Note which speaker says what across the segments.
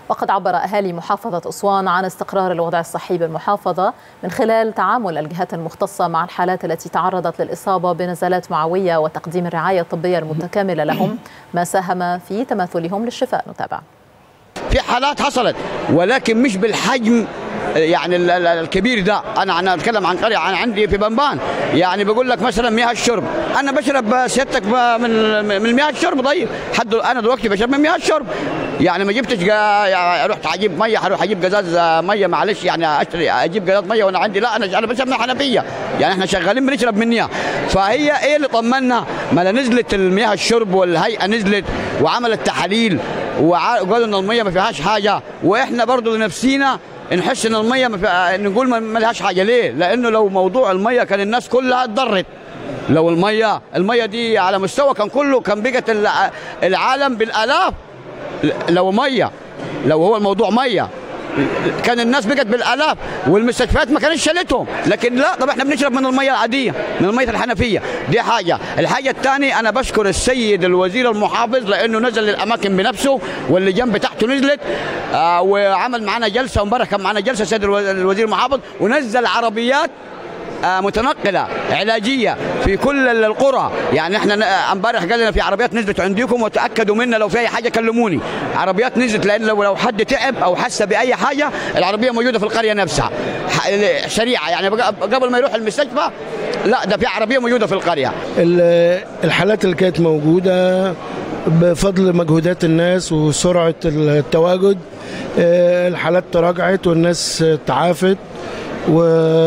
Speaker 1: وقد عبر أهالي محافظة أسوان عن استقرار الوضع الصحي بالمحافظة من خلال تعامل الجهات المختصة مع الحالات التي تعرضت للإصابة بنزلات معوية وتقديم الرعاية الطبية المتكاملة لهم ما ساهم في تماثلهم للشفاء نتابع
Speaker 2: في حالات حصلت ولكن مش بالحجم يعني ال- ال- الكبير ده انا انا اتكلم عن قريه انا عندي في بنبان يعني بقول لك مثلا مياه الشرب انا بشرب سيادتك ب- من من مياه الشرب طيب حد انا دلوقتي بشرب من مياه الشرب يعني ما جبتش جا يعني رحت اجيب ميه هروح اجيب قزاز ميه معلش يعني اشتري اجيب قزاز ميه وانا عندي لا انا انا بشرب من حنفيه يعني احنا شغالين بنشرب منها فهي ايه اللي طمنا ما لا نزلت المياه الشرب والهيئه نزلت وعملت تحاليل وع- وقالوا ان الميه ما فيهاش حاجه واحنا برضو لنفسينا نحس ان الميه ما في... نقول ما ما لهاش حاجه ليه؟ لانه لو موضوع الميه كان الناس كلها اتضرت لو الميه الميه دي على مستوى كان كله كان بقت الع- العالم بالالاف لو ميه لو هو الموضوع ميه كان الناس بقت بالالاف والمستشفيات ما كانتش شالتهم لكن لا طب احنا بنشرب من الميه العاديه من الميه الحنفيه دي حاجه الحاجه الثانيه انا بشكر السيد الوزير المحافظ لانه نزل للاماكن بنفسه واللجان بتاعته نزلت آه وعمل معنا جلسه امبارح كان معنا جلسه السيد الو- الوزير المحافظ ونزل عربيات آه، متنقله علاجيه في كل ال- القرى يعني احنا ن- آه، امبارح قال لنا في عربيات نزلت عندكم وتاكدوا منا لو في اي حاجه كلموني عربيات نزلت لان لو لو حد تعب او حس باي حاجه العربيه موجوده في القريه نفسها ح- ال- سريعه يعني بق- قبل ما يروح المستشفى لا ده في عربيه موجوده في القريه
Speaker 3: ال- الحالات اللي كانت موجودة بفضل مجهودات الناس وسرعة التواجد آه، الحالات تراجعت والناس تعافت و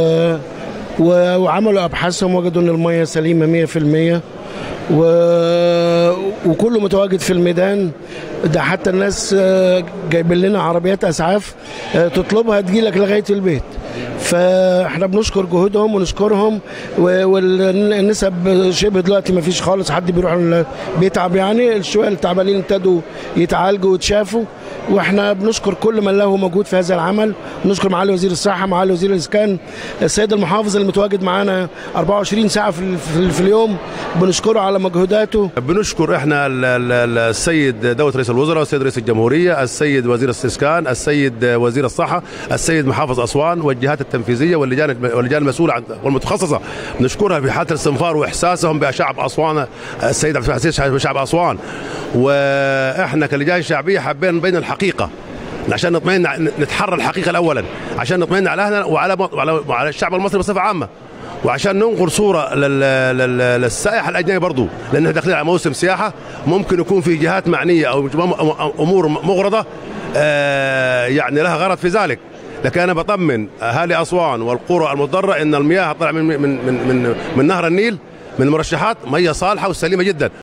Speaker 3: و- وعملوا ابحاثهم وجدوا ان الميه سليمه 100% و... وكله متواجد في الميدان ده حتى الناس آه، جايبين لنا عربيات اسعاف آه، تطلبها تجيلك لغايه البيت فاحنا بنشكر جهودهم ونشكرهم و- والنسب شبه دلوقتي ما فيش خالص حد بيروح ال- بيتعب يعني الشويه التعبانين ابتدوا يتعالجوا ويتشافوا واحنا بنشكر كل من له مجهود في هذا العمل نشكر معالي وزير الصحه معالي وزير الاسكان السيد المحافظ اللي متواجد معانا 24 ساعه في, ال- في, ال- في اليوم بنشكره على مجهوداته
Speaker 4: بنشكر احنا ال- ال- ال- السيد دوله رئيس الوزراء السيد رئيس الجمهوريه السيد وزير الاسكان السيد وزير الصحه السيد محافظ اسوان والجهات التنفيذيه واللجان واللجان المسؤوله عن والمتخصصه نشكرها في حاله الاستنفار واحساسهم بشعب اسوان السيد عبد الفتاح السيسي بشعب اسوان واحنا كلجان شعبيه حابين نبين الحقيقه عشان نطمئن نتحرى الحقيقه الاولا عشان نطمئن على اهلنا وعلى وعلى, وعلى الشعب المصري بصفه عامه وعشان ننقل صوره لل... لل... للسائح الاجنبي برضو لان احنا داخلين على موسم سياحه ممكن يكون في جهات معنيه او امور مغرضه آه يعني لها غرض في ذلك لكن انا بطمن اهالي اسوان والقرى المضره ان المياه طالعه من من من من, من نهر النيل من المرشحات ميه صالحه وسليمه جدا